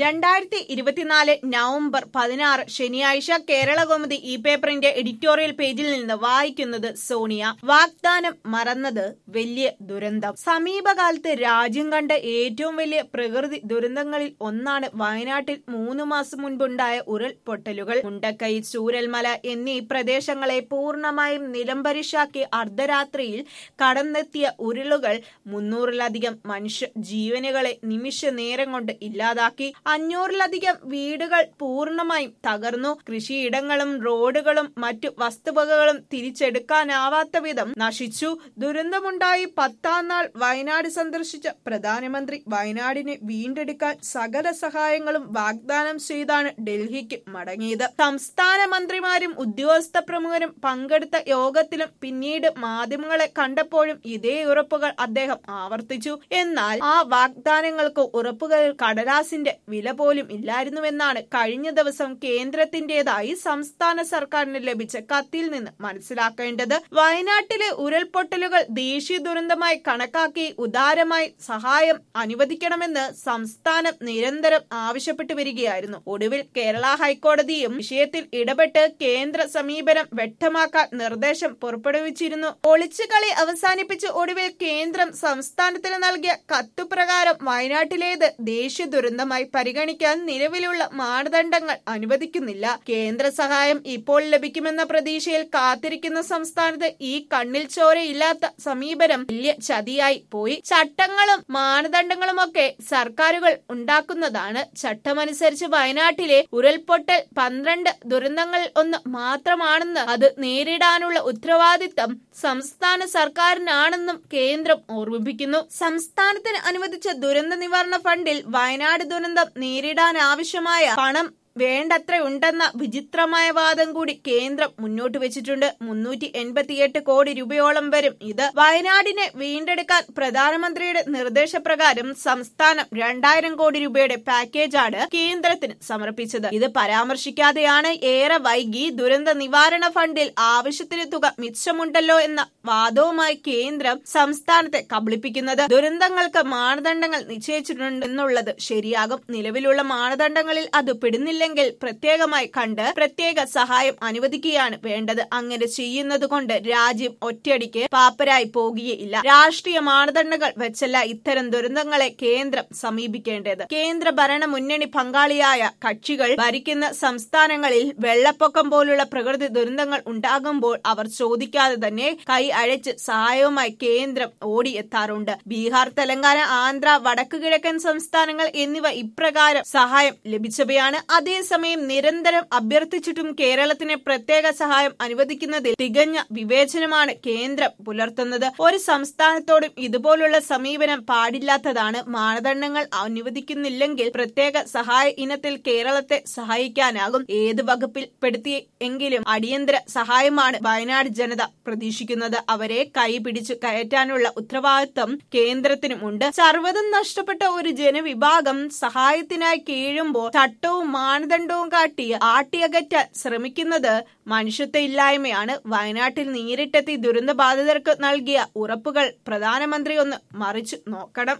രണ്ടായിരത്തി ഇരുപത്തിനാല് നവംബർ പതിനാറ് ശനിയാഴ്ച കേരള കൗമുദി ഈ പേപ്പറിന്റെ എഡിറ്റോറിയൽ പേജിൽ നിന്ന് വായിക്കുന്നത് സോണിയ വാഗ്ദാനം മറന്നത് വലിയ ദുരന്തം സമീപകാലത്ത് രാജ്യം കണ്ട ഏറ്റവും വലിയ പ്രകൃതി ദുരന്തങ്ങളിൽ ഒന്നാണ് വയനാട്ടിൽ മൂന്ന് മാസം മുൻപുണ്ടായ ഉരുൾപൊട്ടലുകൾ മുണ്ടക്കൈ ചൂരൽമല എന്നീ പ്രദേശങ്ങളെ പൂർണ്ണമായും നിലംപരിശാക്കി അർദ്ധരാത്രിയിൽ കടന്നെത്തിയ ഉരുളുകൾ മുന്നൂറിലധികം മനുഷ്യ ജീവനുകളെ നിമിഷ നേരം കൊണ്ട് ഇല്ലാതാക്കി അഞ്ഞൂറിലധികം വീടുകൾ പൂർണ്ണമായും തകർന്നു കൃഷിയിടങ്ങളും റോഡുകളും മറ്റു വസ്തുവകകളും തിരിച്ചെടുക്കാനാവാത്ത വിധം നശിച്ചു ദുരന്തമുണ്ടായി പത്താം നാൾ വയനാട് സന്ദർശിച്ച പ്രധാനമന്ത്രി വയനാടിനെ വീണ്ടെടുക്കാൻ സകല സഹായങ്ങളും വാഗ്ദാനം ചെയ്താണ് ഡൽഹിക്ക് മടങ്ങിയത് സംസ്ഥാന മന്ത്രിമാരും ഉദ്യോഗസ്ഥ പ്രമുഖരും പങ്കെടുത്ത യോഗത്തിലും പിന്നീട് മാധ്യമങ്ങളെ കണ്ടപ്പോഴും ഇതേ ഉറപ്പുകൾ അദ്ദേഹം ആവർത്തിച്ചു എന്നാൽ ആ വാഗ്ദാനങ്ങൾക്ക് ഉറപ്പുകളിൽ കടലാസിന്റെ വില പോലും ഇല്ലായിരുന്നുവെന്നാണ് കഴിഞ്ഞ ദിവസം കേന്ദ്രത്തിന്റേതായി സംസ്ഥാന സർക്കാരിന് ലഭിച്ച കത്തിൽ നിന്ന് മനസ്സിലാക്കേണ്ടത് വയനാട്ടിലെ ഉരുൾപൊട്ടലുകൾ ദേശീയ ദുരന്തമായി കണക്കാക്കി ഉദാരമായി സഹായം അനുവദിക്കണമെന്ന് സംസ്ഥാനം നിരന്തരം ആവശ്യപ്പെട്ടു വരികയായിരുന്നു ഒടുവിൽ കേരള ഹൈക്കോടതിയും വിഷയത്തിൽ ഇടപെട്ട് കേന്ദ്ര സമീപനം വ്യക്തമാക്കാൻ നിർദ്ദേശം പുറപ്പെടുവിച്ചിരുന്നു ഒളിച്ചുകളി അവസാനിപ്പിച്ച് ഒടുവിൽ കേന്ദ്രം സംസ്ഥാനത്തിന് നൽകിയ കത്തുപ്രകാരം വയനാട്ടിലേത് ദേശീയ ദുരന്തമായി പരിഗണിക്കാൻ നിലവിലുള്ള മാനദണ്ഡങ്ങൾ അനുവദിക്കുന്നില്ല കേന്ദ്ര സഹായം ഇപ്പോൾ ലഭിക്കുമെന്ന പ്രതീക്ഷയിൽ കാത്തിരിക്കുന്ന സംസ്ഥാനത്ത് ഈ കണ്ണിൽ ചോരയില്ലാത്ത സമീപനം വലിയ ചതിയായി പോയി ചട്ടങ്ങളും മാനദണ്ഡങ്ങളുമൊക്കെ സർക്കാരുകൾ ഉണ്ടാക്കുന്നതാണ് ചട്ടമനുസരിച്ച് വയനാട്ടിലെ ഉരുൾപൊട്ടൽ പന്ത്രണ്ട് ദുരന്തങ്ങളിൽ ഒന്ന് മാത്രമാണെന്ന് അത് നേരിടാനുള്ള ഉത്തരവാദിത്തം സംസ്ഥാന സർക്കാരിനാണെന്നും കേന്ദ്രം ഓർമ്മിപ്പിക്കുന്നു സംസ്ഥാനത്തിന് അനുവദിച്ച ദുരന്ത നിവാരണ ഫണ്ടിൽ വയനാട് ദുരന്തം നേരിടാനാവശ്യമായ പണം വേണ്ടത്ര ഉണ്ടെന്ന വിചിത്രമായ വാദം കൂടി കേന്ദ്രം മുന്നോട്ട് വെച്ചിട്ടുണ്ട് മുന്നൂറ്റി എൺപത്തിയെട്ട് കോടി രൂപയോളം വരും ഇത് വയനാടിനെ വീണ്ടെടുക്കാൻ പ്രധാനമന്ത്രിയുടെ നിർദ്ദേശപ്രകാരം സംസ്ഥാനം രണ്ടായിരം കോടി രൂപയുടെ പാക്കേജാണ് കേന്ദ്രത്തിന് സമർപ്പിച്ചത് ഇത് പരാമർശിക്കാതെയാണ് ഏറെ വൈകി ദുരന്ത നിവാരണ ഫണ്ടിൽ ആവശ്യത്തിന് തുക മിച്ചമുണ്ടല്ലോ എന്ന വാദവുമായി കേന്ദ്രം സംസ്ഥാനത്തെ കബളിപ്പിക്കുന്നത് ദുരന്തങ്ങൾക്ക് മാനദണ്ഡങ്ങൾ നിശ്ചയിച്ചിട്ടുണ്ട് എന്നുള്ളത് ശരിയാകും നിലവിലുള്ള മാനദണ്ഡങ്ങളിൽ അത് പെടുന്നില്ല ഇല്ലെങ്കിൽ പ്രത്യേകമായി കണ്ട് പ്രത്യേക സഹായം അനുവദിക്കുകയാണ് വേണ്ടത് അങ്ങനെ ചെയ്യുന്നത് കൊണ്ട് രാജ്യം ഒറ്റയടിക്ക് പാപ്പരായി പോകുകയില്ല രാഷ്ട്രീയ മാനദണ്ഡങ്ങൾ വെച്ചല്ല ഇത്തരം ദുരന്തങ്ങളെ കേന്ദ്രം സമീപിക്കേണ്ടത് കേന്ദ്ര ഭരണ മുന്നണി പങ്കാളിയായ കക്ഷികൾ ഭരിക്കുന്ന സംസ്ഥാനങ്ങളിൽ വെള്ളപ്പൊക്കം പോലുള്ള പ്രകൃതി ദുരന്തങ്ങൾ ഉണ്ടാകുമ്പോൾ അവർ ചോദിക്കാതെ തന്നെ കൈ അഴച്ച് സഹായവുമായി കേന്ദ്രം ഓടിയെത്താറുണ്ട് ബീഹാർ തെലങ്കാന ആന്ധ്ര വടക്കു കിഴക്കൻ സംസ്ഥാനങ്ങൾ എന്നിവ ഇപ്രകാരം സഹായം ലഭിച്ചവയാണ് അതേസമയം നിരന്തരം അഭ്യർത്ഥിച്ചിട്ടും കേരളത്തിന് പ്രത്യേക സഹായം അനുവദിക്കുന്നതിൽ തികഞ്ഞ വിവേചനമാണ് കേന്ദ്രം പുലർത്തുന്നത് ഒരു സംസ്ഥാനത്തോടും ഇതുപോലുള്ള സമീപനം പാടില്ലാത്തതാണ് മാനദണ്ഡങ്ങൾ അനുവദിക്കുന്നില്ലെങ്കിൽ പ്രത്യേക സഹായ ഇനത്തിൽ കേരളത്തെ സഹായിക്കാനാകും ഏത് വകുപ്പിൽ പെടുത്തി എങ്കിലും അടിയന്തര സഹായമാണ് വയനാട് ജനത പ്രതീക്ഷിക്കുന്നത് അവരെ കൈ പിടിച്ചു കയറ്റാനുള്ള ഉത്തരവാദിത്വം കേന്ദ്രത്തിനുമുണ്ട് സർവ്വതും നഷ്ടപ്പെട്ട ഒരു ജനവിഭാഗം സഹായത്തിനായി കീഴുമ്പോൾ ചട്ടവും മാനദണ്ഡവും കാട്ടി ആട്ടിയകറ്റാൻ ശ്രമിക്കുന്നത് മനുഷ്യത്വ ഇല്ലായ്മയാണ് വയനാട്ടിൽ നേരിട്ടെത്തി ദുരന്തബാധിതർക്ക് നൽകിയ ഉറപ്പുകൾ പ്രധാനമന്ത്രി ഒന്ന് മറിച്ചു നോക്കണം